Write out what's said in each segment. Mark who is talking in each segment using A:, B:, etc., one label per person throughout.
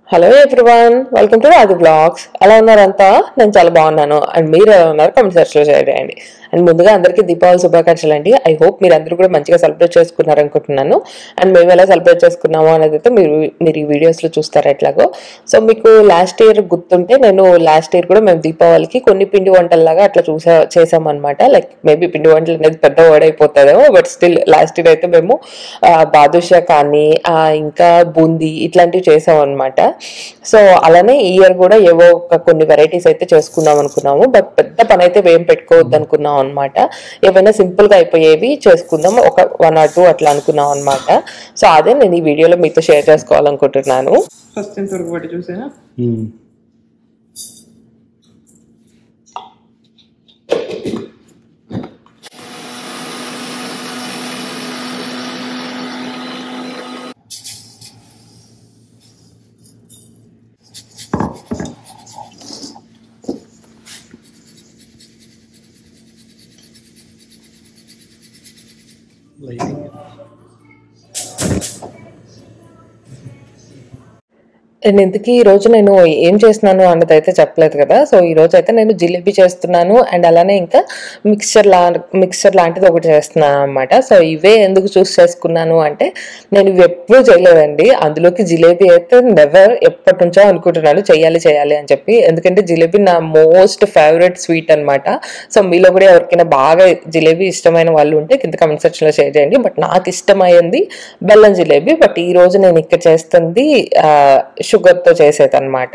A: Hello everyone welcome to Raju blogs ఎలా ఉన్నారంతా నేను చాలా బాగున్నాను అండ్ మీరు ఎలా ఉన్నారు కామెంట్ సెక్షన్లో షేర్ చేయండి అండ్ ముందుగా అందరికీ దీపావళి శుభాకాంక్షలు అండి ఐ హోప్ మీరు అందరూ కూడా మంచిగా సెలబ్రేట్ చేసుకున్నారు అనుకుంటున్నాను అండ్ మేము ఎలా సెలబ్రేట్ చేసుకున్నాము అనేది అయితే మీరు మీరు ఈ వీడియోస్లో చూస్తారు ఎట్లాగో సో మీకు లాస్ట్ ఇయర్ గుర్తుంటే నేను లాస్ట్ ఇయర్ కూడా మేము దీపావళికి కొన్ని పిండి వంటల్లాగా అట్లా చూసా చేసామన్నమాట లైక్ మేబీ పిండి వంటలు అనేది పెద్ద వర్డ్ అయిపోతుందేమో బట్ స్టిల్ లాస్ట్ ఇయర్ అయితే మేము ఆ, బాదుషా కానీ ఆ, ఇంకా బూందీ ఇట్లాంటివి చేసాం అనమాట సో అలానే ఈ ఇయర్ కూడా ఏవో ఒక కొన్ని వెరైటీస్ అయితే చేసుకుందాం అనుకున్నాము బట్ పెద్ద పని అయితే ఏం పెట్టుకోవద్దు అనుకున్నాం అనమాట ఏవైనా సింపుల్ గా అయిపోయేవి చేసుకుందాం ఒక వన్ ఆర్ టూ అట్లా అనుకున్నాం అనమాట సో అదే నేను ఈ వీడియోలో మీతో షేర్ చేసుకోవాలనుకుంటున్నాను ఫస్ట్ ఎంతవరకు పట్టి చూసానా అండ్ ఇంతకీ ఈ రోజు నేను ఏం చేస్తున్నాను అన్నది అయితే చెప్పలేదు కదా సో ఈ రోజు అయితే నేను జిలేబీ చేస్తున్నాను అండ్ అలానే ఇంకా మిక్చర్ లా మిక్చర్ లాంటిది ఒకటి చేస్తున్నాను అనమాట సో ఇవే ఎందుకు చూస్ చేసుకున్నాను అంటే నేను ఇవి ఎప్పుడూ చేయలేదండి అందులోకి జిలేబీ అయితే నెవర్ ఎప్పటి నుంచో అనుకుంటున్నాను చేయాలి చేయాలి అని చెప్పి ఎందుకంటే జిలేబీ నా మోస్ట్ ఫేవరెట్ స్వీట్ అన్నమాట సో మీలో కూడా ఎవరికైనా బాగా జిలేబీ ఇష్టమైన వాళ్ళు ఉంటే కింద కమెంట్ సెక్షన్లో షేర్ చేయండి బట్ నాకు ఇష్టమైంది బెల్లం జిలేబీ బట్ ఈ రోజు నేను ఇక్కడ చేస్తుంది ఆ, షుగర్తో చేసేదన్నమాట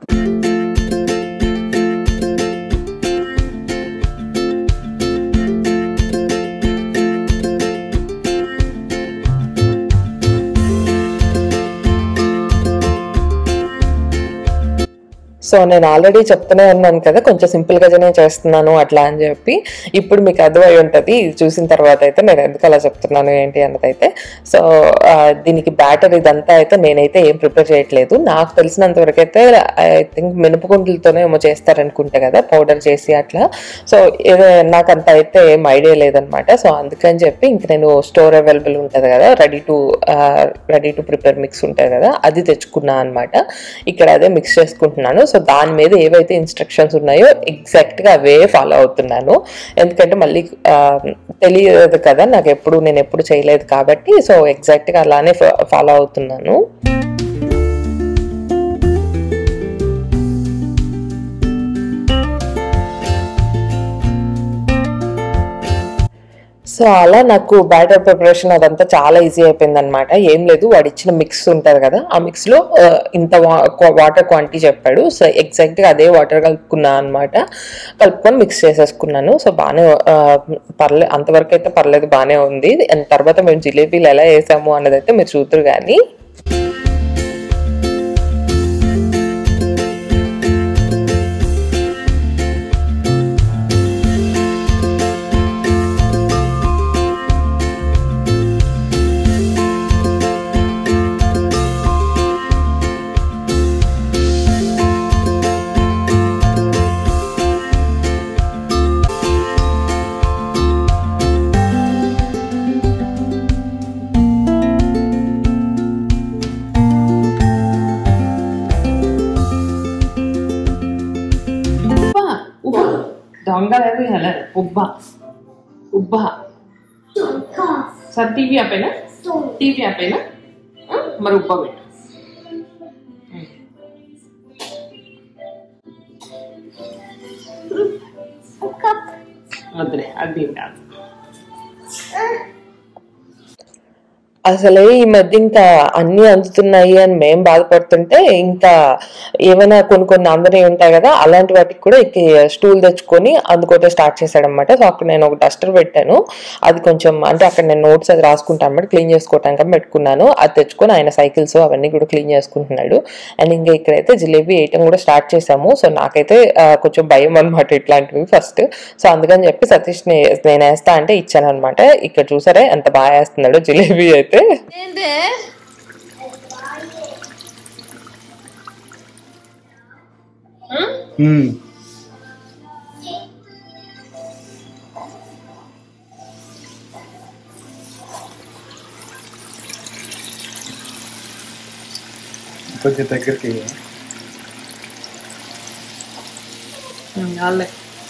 A: సో నేను ఆల్రెడీ చెప్తూనే ఉన్నాను కదా కొంచెం సింపుల్ గానే చేస్తున్నాను అట్లా అని చెప్పి ఇప్పుడు మీకు అర్థమై ఉంటుంది ఇది చూసిన తర్వాత అయితే నేను ఎందుకు అలా చెప్తున్నాను ఏంటి అన్నది అయితే సో ఆ, దీనికి బ్యాటర్ ఇదంతా అయితే నేనైతే ఏం ప్రిపేర్ చేయట్లేదు నాకు తెలిసినంత వరకు అయితే ఐ థింక్ మినపగుండ్లతోనే ఏమో చేస్తారనుకుంటా కదా పౌడర్ చేసి అట్లా సో ఏదో నాకు అంత అయితే ఏం ఐడియా లేదనమాట సో అందుకని చెప్పి ఇంక నేను స్టోర్ అవైలబుల్ ఉంటుంది కదా ready to ready to prepare mix ఉంటుంది కదా అది తెచ్చుకున్నా అనమాట ఇక్కడ అదే మిక్స్ చేసుకుంటున్నాను సో దాని మీద ఏవైతే ఇన్స్ట్రక్షన్స్ ఉన్నాయో ఎగ్జాక్ట్ గా అవే ఫాలో అవుతున్నాను ఎందుకంటే మళ్ళీ ఆ, తెలియదు కదా నాకు ఎప్పుడు నేను ఎప్పుడు చేయలేదు కాబట్టి సో ఎగ్జాక్ట్ గా అలానే ఫాలో అవుతున్నాను సో అలా నాకు బ్యాటర్ ప్రిపరేషన్ అదంతా చాలా ఈజీ అయిపోయింది అనమాట ఏం లేదు వాడు ఇచ్చిన మిక్స్ ఉంటుంది కదా ఆ మిక్స్ లో ఆ, ఇంత వాటర్ క్వాంటిటీ చెప్పాడు సో ఎగ్జాక్ట్ గా అదే వాటర్ కలుపుకున్నా అనమాట కలుపుకొని మిక్స్ చేసేసుకున్నాను సో బాగానే పర్లేదు అంతవరకు అయితే పర్లేదు బాగానే ఉంది అండ్ తర్వాత మేము జిలేబీలు ఎలా వేసాము అన్నది అయితే మీరు చూద్దరు కానీ ఉబ్బా ఉబ్బా దొంగ లేదు ఎలా ఉబ్బా ఉబ్బా సార్ టీవీ ఆపేనా టీవీ ఆపేనా ఆ, మరి ఉబ్బా పెట్టు వద్దులే అది కాదు అసలే ఈ మధ్య ఇంకా అన్ని అందుతున్నాయి అని మేం బాధపడుతుంటే ఇంకా ఏమైనా కొన్ని కొన్ని అందరి ఉంటాయి కదా అలాంటి వాటికి కూడా ఇక స్టూల్ తెచ్చుకొని అందుకోటే స్టార్ట్ చేశాడనమాట సో అక్కడ నేను ఒక డస్టర్ పెట్టాను అది కొంచెం అంటే అక్కడ నేను నోట్స్ అది రాసుకుంటాను అనమాట క్లీన్ చేసుకోవటానికి పెట్టుకున్నాను అది తెచ్చుకొని ఆయన సైకిల్స్ అవన్నీ కూడా క్లీన్ చేసుకుంటున్నాడు అండ్ ఇంకా ఇక్కడైతే జిలేబీ వేయటం కూడా స్టార్ట్ చేసాము సో నాకైతే ఆ, కొంచెం భయం అనమాట ఇట్లాంటివి ఫస్ట్ సో అందుకని చెప్పి సతీష్ ని నేను వేస్తా అంటే ఇచ్చాను అనమాట ఇక్కడ చూసారా ఎంత బాగా వేస్తున్నాడు జిలేబీ అయితే
B: ఏంటి
C: ఇప్పుడు
B: కొద్దిగా దగ్గరికి
A: వాళ్ళే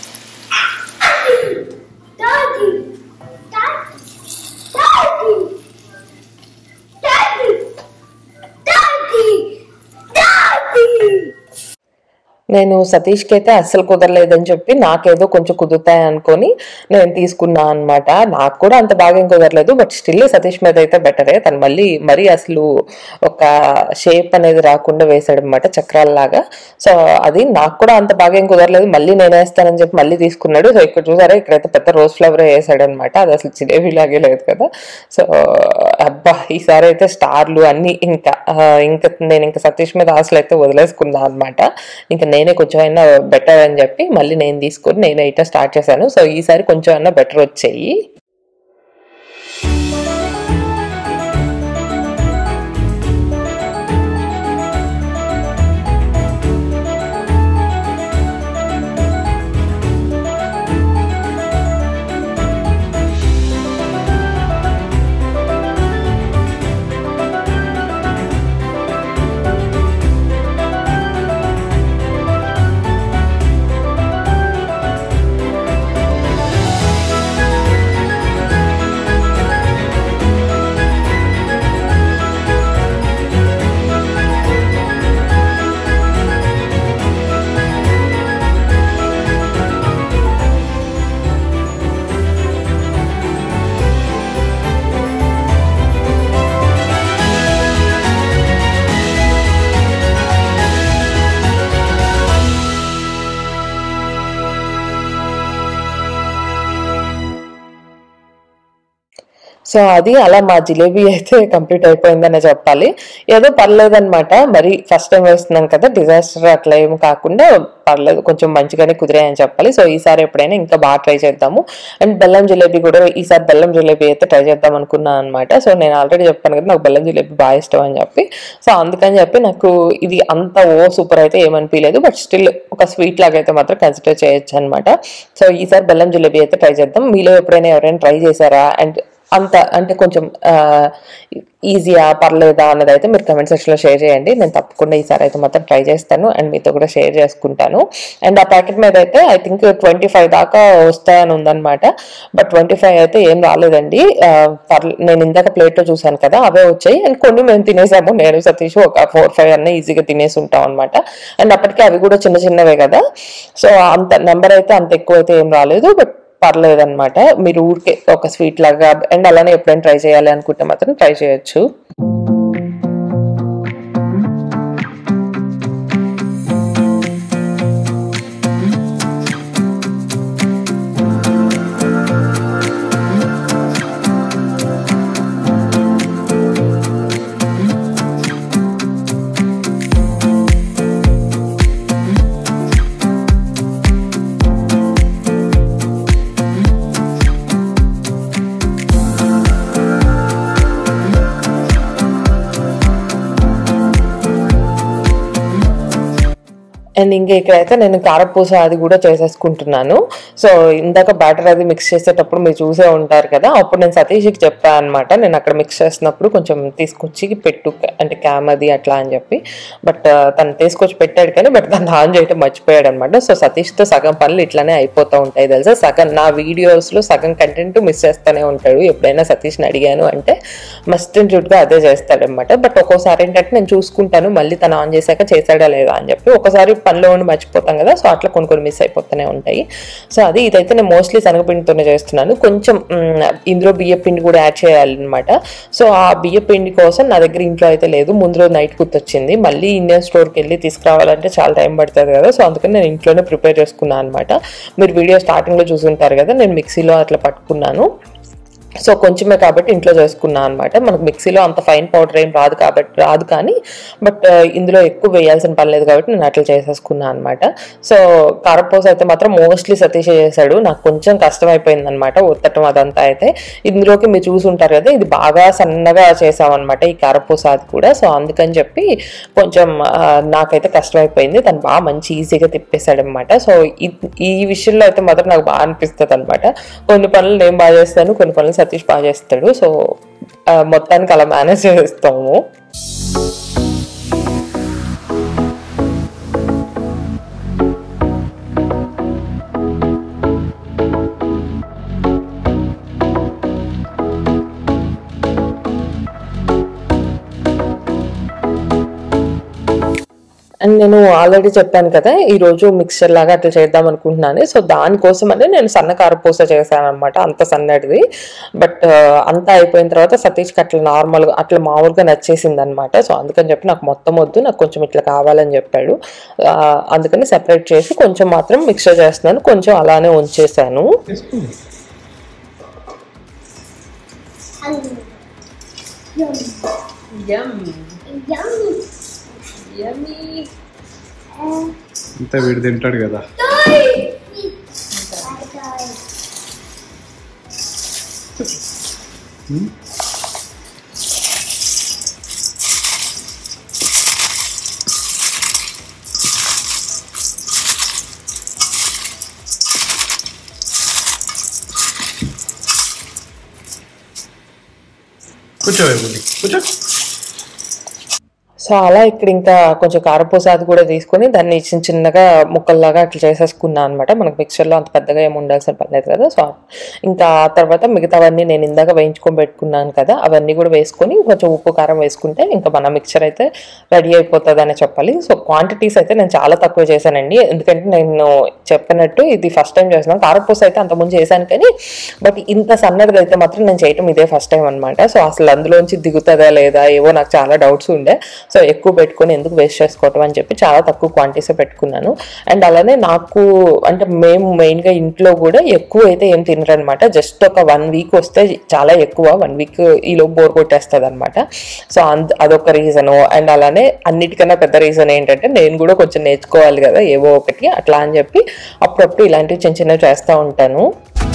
C: Daddy! Daddy! Daddy! Daddy! Daddy! Daddy!
A: నేను సతీష్కి అయితే అస్సలు కుదరలేదని చెప్పి నాకేదో కొంచెం కుదురుతాయి అనుకొని నేను తీసుకున్నా అన్నమాట నాకు కూడా అంత బాగా ఏం కుదరలేదు బట్ స్టిల్ సతీష్ మీద అయితే బెటరే తను మళ్ళీ మరీ అసలు ఒక షేప్ అనేది రాకుండా వేసాడు అనమాట చక్రాలలాగా సో అది నాకు కూడా అంత బాగా ఏం కుదరలేదు మళ్ళీ నేను వేస్తానని చెప్పి మళ్ళీ తీసుకున్నాడు సో ఇక్కడ చూసారా ఇక్కడైతే పెద్ద రోజ్ ఫ్లవర్ వేసాడు అనమాట అది అసలు జిలేబీ లాగే లేదు కదా సో అబ్బా ఈసారి అయితే స్టార్లు అన్ని ఇంకా ఆ, ఇంకా నేను ఇంకా సతీష్ మీద ఆశలు అయితే వదిలేసుకున్నా అనమాట ఇంకా నేనే కొంచెం అయినా బెటర్ అని చెప్పి మళ్ళీ నేను తీసుకొని నేనైతే స్టార్ట్ చేశాను సో ఈసారి కొంచెం అయినా బెటర్ వచ్చాయి సో అది అలా మా జిలేబీ అయితే కంప్లీట్ అయిపోయిందనే చెప్పాలి ఏదో పర్లేదన్నమాట మరి ఫస్ట్ టైం వేస్తున్నాం కదా డిజాస్టర్ అట్లా ఏమి కాకుండా పర్లేదు కొంచెం మంచిగానే కుదిరాయని చెప్పాలి సో ఈసారి ఎప్పుడైనా ఇంకా బాగా ట్రై చేద్దాము అండ్ బెల్లం జిలేబీ కూడా ఈసారి బెల్లం జిలేబీ అయితే ట్రై చేద్దాం అనుకున్నాను అనమాట సో నేను ఆల్రెడీ చెప్పాను కదా నాకు బెల్లం జిలేబీ బాగా ఇష్టం అని చెప్పి సో అందుకని చెప్పి నాకు ఇది అంత ఓ సూపర్ అయితే ఏమనిపించలేదు బట్ స్టిల్ ఒక స్వీట్ లాగా అయితే మాత్రం కన్సిడర్ చేయొచ్చు అనమాట సో ఈసారి బెల్లం జిలేబీ అయితే ట్రై చేద్దాం మీలో ఎప్పుడైనా ఎవరైనా ట్రై చేశారా అండ్ అంత అంటే కొంచెం ఈజీయా పర్లేదా అన్నది అయితే మీరు కమెంట్ సెక్షన్లో షేర్ చేయండి నేను తప్పకుండా ఈసారి అయితే మొత్తం ట్రై చేస్తాను అండ్ మీతో కూడా షేర్ చేసుకుంటాను అండ్ ఆ ప్యాకెట్ మీద అయితే ఐ థింక్ ట్వంటీ ఫైవ్ దాకా వస్తాయని ఉందన్నమాట బట్ ట్వంటీ ఫైవ్ అయితే ఏం రాలేదండి ఆ, పర్లే నేను ఇందాక ప్లేట్లో చూశాను కదా అవే వచ్చాయి అండ్ కొన్ని మేము తినేసాము నేను సతీష్ ఒక ఫోర్ ఫైవ్ అన్న ఈజీగా తినేసి ఉంటాం అనమాట అండ్ అప్పటికి అవి కూడా చిన్న చిన్నవే కదా సో అంత నెంబర్ అయితే అంత ఎక్కువ అయితే ఏం రాలేదు బట్ పర్లేదన్నమాట మీరు ఊరికే ఒక స్వీట్ లాగా అండ్ అలానే ఎప్పుడైనా ట్రై చేయాలి అనుకుంటే మాత్రం ట్రై చేయొచ్చు అండ్ ఇంకా ఇక్కడైతే నేను కారపూస అది కూడా చేసేసుకుంటున్నాను సో ఇందాక బ్యాటర్ అది మిక్స్ చేసేటప్పుడు మీరు చూసే ఉంటారు కదా అప్పుడు నేను సతీష్కి చెప్పాను అనమాట నేను అక్కడ మిక్స్ చేసినప్పుడు కొంచెం తీసుకొచ్చి పెట్టు అంటే క్యామ్ అది అట్లా అని చెప్పి బట్ తను తీసుకొచ్చి పెట్టాడు కానీ బట్ దాన్ని ఆన్ చేయటం మర్చిపోయాడు అనమాట సో సతీష్తో సగం పనులు ఇట్లానే అయిపోతూ ఉంటాయి తెలుసా సగం నా వీడియోస్లో సగం కంటెంట్ మిస్ చేస్తూనే ఉంటాడు ఎప్పుడైనా సతీష్ని అడిగాను అంటే మస్ట్ అండ్ గా అదే చేస్తాడనమాట బట్ ఒక్కోసారి ఏంటంటే నేను చూసుకుంటాను మళ్ళీ తను ఆన్ చేశాక చేశాడా లేదా అని చెప్పి ఒకసారి పనిలో ఉండి మర్చిపోతాం కదా సో అట్లా కొన్ని కొన్ని మిస్ అయిపోతూనే ఉంటాయి సో అది ఇదైతే నేను మోస్ట్లీ శనగపిండితోనే చేస్తున్నాను కొంచెం మ్, ఇందులో బియ్య పిండి కూడా యాడ్ చేయాలన్నమాట సో ఆ బియ్య పిండి కోసం నా దగ్గర ఇంట్లో అయితే లేదు ముందు రోజు నైట్ గుర్తొచ్చింది మళ్ళీ ఇండియన్ స్టోర్కి వెళ్ళి తీసుకురావాలంటే చాలా టైం పడుతుంది కదా సో అందుకని నేను ఇంట్లోనే ప్రిపేర్ చేసుకున్నాను అనమాట మీరు వీడియో స్టార్టింగ్లో చూసుంటారు కదా నేను మిక్సీలో అట్లా పట్టుకున్నాను సో కొంచెమే కాబట్టి ఇంట్లో చేసుకున్నాను అనమాట మనకు మిక్సీలో అంత ఫైన్ పౌడర్ ఏం రాదు కాబట్టి రాదు కానీ బట్ ఇందులో ఎక్కువ వేయాల్సిన పని లేదు కాబట్టి నేను అట్లా చేసేసుకున్నాను అనమాట సో కారపూస అయితే మాత్రం మోస్ట్లీ సతీష్ చేశాడు నాకు కొంచెం కష్టమైపోయింది అనమాట ఉత్తటం అదంతా అయితే ఇందులోకి మీరు చూసుంటారు కదా ఇది బాగా సన్నగా చేసామన్నమాట ఈ కారపూస అది కూడా సో అందుకని చెప్పి కొంచెం ఆ, నాకైతే కష్టమైపోయింది తను బాగా మంచి ఈజీగా తిప్పేశాడు అనమాట సో ఈ- ఈ విషయంలో అయితే మాత్రం నాకు బాగా అనిపిస్తుంది అనమాట కొన్ని పనులు నేను బాగా చేస్తాను కొన్ని పనులు సతీష్ బాగా చేస్తాడు సో ఆ, మొత్తానికి అలా మేనేజ్ చేస్తాము అండ్ నేను ఆల్రెడీ చెప్పాను కదా ఈ రోజు మిక్చర్ లాగా అట్లా చేద్దాం అనుకుంటున్నాను సో దానికోసం అని నేను సన్న కారపూస చేశాను అనమాట అంత సన్నటిది బట్ అంతా అయిపోయిన తర్వాత సతీష్కి అట్లా నార్మల్గా అట్లా మామూలుగా నచ్చేసింది అనమాట సో అందుకని చెప్పి నాకు మొత్తం వద్దు నాకు కొంచెం ఇట్లా కావాలని చెప్పాడు ఆ, అందుకని సెపరేట్ చేసి కొంచెం మాత్రం మిక్చర్ చేస్తున్నాను కొంచెం అలానే ఉంచేసాను
C: Hungry. Yummy. Yummy. Uh,
B: అంతా వీడు తింటాడు కదా
C: toy. Toy.
B: కూర్చో బుల్లి కూర్చో
A: సో అలా ఇక్కడ ఇంకా కొంచెం కారపూస అది కూడా తీసుకొని దాన్ని చిన్న చిన్నగా ముక్కల్లాగా అట్లా చేసేసుకున్నాను అనమాట మనకు మిక్చర్లో అంత పెద్దగా ఏమి ఉండాల్సిన పని లేదు కదా సో ఇంకా ఆ తర్వాత మిగతావన్నీ నేను ఇందాక వేయించుకొని పెట్టుకున్నాను కదా అవన్నీ కూడా వేసుకొని కొంచెం ఉప్పు కారం వేసుకుంటే ఇంకా మన మిక్చర్ అయితే రెడీ అయిపోతుంది అని చెప్పాలి సో క్వాంటిటీస్ అయితే నేను చాలా తక్కువ చేశానండి ఎందుకంటే నేను చెప్పినట్టు ఇది ఫస్ట్ టైం చేస్తున్నాను కారపూస అయితే అంతకుముందు చేశాను కానీ బట్ ఇంత సన్నది అయితే మాత్రం నేను చేయటం ఇదే ఫస్ట్ టైం అనమాట సో అసలు అందులోంచి దిగుతుందా లేదా ఏవో నాకు చాలా డౌట్స్ ఉండే సో ఎక్కువ పెట్టుకొని ఎందుకు వేస్ట్ చేసుకోవటం అని చెప్పి చాలా తక్కువ క్వాంటిటీస్ పెట్టుకున్నాను అండ్ అలానే నాకు అంటే మేము మెయిన్గా ఇంట్లో కూడా ఎక్కువ అయితే ఏం తినరనమాట జస్ట్ ఒక వన్ వీక్ వస్తే చాలా ఎక్కువ వన్ వీక్ ఈలో బోర్ కొట్టేస్తుంది అనమాట సో అంద అదొక రీజను అండ్ అలానే అన్నిటికన్నా పెద్ద రీజన్ ఏంటంటే నేను కూడా కొంచెం నేర్చుకోవాలి కదా ఏవో ఒకటి అట్లా అని చెప్పి అప్పుడప్పుడు ఇలాంటివి చిన్న చిన్నవి చేస్తూ ఉంటాను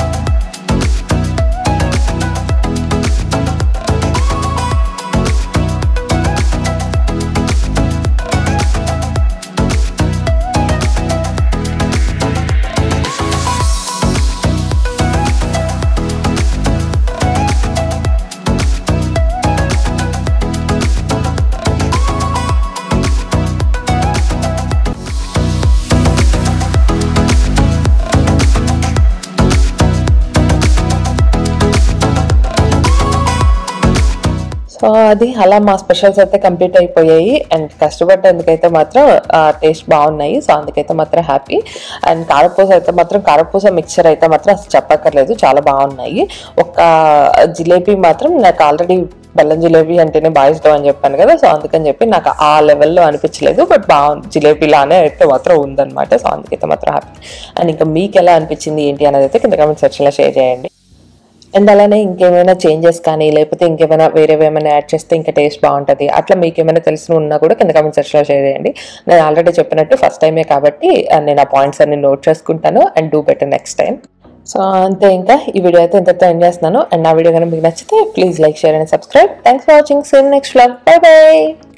A: సో అది అలా మా స్పెషల్స్ అయితే కంప్లీట్ అయిపోయాయి అండ్ కష్టపడ్డందుకైతే మాత్రం టేస్ట్ బాగున్నాయి సో అందుకైతే మాత్రం హ్యాపీ అండ్ కారపూస అయితే మాత్రం కారపూస మిక్చర్ అయితే మాత్రం అసలు చెప్పక్కర్లేదు చాలా బాగున్నాయి ఒక జిలేబీ మాత్రం నాకు ఆల్రెడీ బెల్లం జిలేబీ అంటేనే బాగా ఇష్టం అని చెప్పాను కదా సో అందుకని చెప్పి నాకు ఆ లెవెల్లో అనిపించలేదు బట్ బాగుంది జిలేబీ లానే అయితే మాత్రం ఉందన్నమాట సో అందుకైతే మాత్రం హ్యాపీ అండ్ ఇంకా మీకు ఎలా అనిపించింది ఏంటి అనేది అయితే కింద కామెంట్ సెక్షన్లో షేర్ చేయండి అండ్ అలానే ఇంకేమైనా చేంజెస్ కానీ లేకపోతే ఇంకేమైనా వేరే ఏమైనా యాడ్ చేస్తే ఇంకా టేస్ట్ బాగుంటుంది అట్లా మీకు ఏమైనా తెలిసిన ఉన్నా కూడా కింద కామెంట్ సెక్షన్లో షేర్ చేయండి నేను ఆల్రెడీ చెప్పినట్టు ఫస్ట్ టైమే కాబట్టి ఆ, నేను ఆ పాయింట్స్ అన్ని నోట్ చేసుకుంటాను and do better next time so అంతే ఇంకా ఈ వీడియో అయితే ఇంతతో ఎండ్ చేస్తున్నాను అండ్ నా వీడియో కనుక మీకు నచ్చితే please like share and subscribe thanks for watching same next vlog bye by